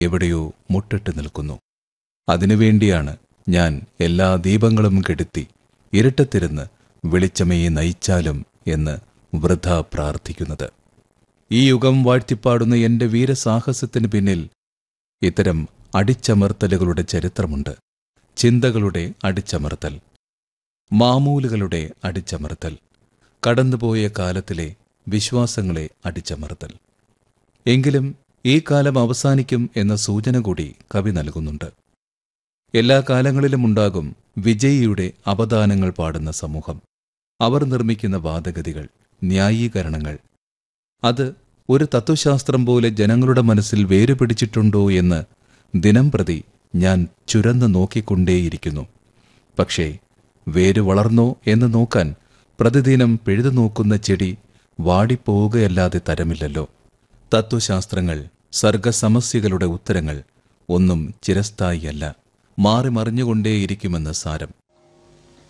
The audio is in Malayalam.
എവിടെയോ മുട്ടിട്ട് നിൽക്കുന്നു അതിനുവേണ്ടിയാണ് ഞാൻ എല്ലാ ദീപങ്ങളും കെടുത്തി ഇരുട്ടത്തിരുന്ന് വെളിച്ചമേ നയിച്ചാലും എന്ന് വൃഥ പ്രാർത്ഥിക്കുന്നത് ഈ യുഗം വാഴ്ത്തിപ്പാടുന്ന എന്റെ വീരസാഹസത്തിന് പിന്നിൽ ഇത്തരം അടിച്ചമർത്തലുകളുടെ ചരിത്രമുണ്ട് ചിന്തകളുടെ അടിച്ചമർത്തൽ മാമൂലുകളുടെ അടിച്ചമർത്തൽ കടന്നുപോയ കാലത്തിലെ വിശ്വാസങ്ങളെ അടിച്ചമർത്തൽ എങ്കിലും ഈ കാലം അവസാനിക്കും എന്ന സൂചന കൂടി കവി നൽകുന്നുണ്ട് എല്ലാ കാലങ്ങളിലും ഉണ്ടാകും വിജയിയുടെ അപദാനങ്ങൾ പാടുന്ന സമൂഹം അവർ നിർമ്മിക്കുന്ന വാദഗതികൾ ന്യായീകരണങ്ങൾ അത് ഒരു തത്വശാസ്ത്രം പോലെ ജനങ്ങളുടെ മനസ്സിൽ വേരുപിടിച്ചിട്ടുണ്ടോ എന്ന് ദിനം പ്രതി ഞാൻ ചുരന്നു നോക്കിക്കൊണ്ടേയിരിക്കുന്നു പക്ഷേ വേര് വളർന്നോ എന്ന് നോക്കാൻ പ്രതിദിനം പിഴുതു നോക്കുന്ന ചെടി വാടിപ്പോവുകയല്ലാതെ തരമില്ലല്ലോ തത്വശാസ്ത്രങ്ങൾ സർഗസമസ്യകളുടെ ഉത്തരങ്ങൾ ഒന്നും ചിരസ്ഥായിയല്ല മാറി മറിഞ്ഞുകൊണ്ടേയിരിക്കുമെന്ന് സാരം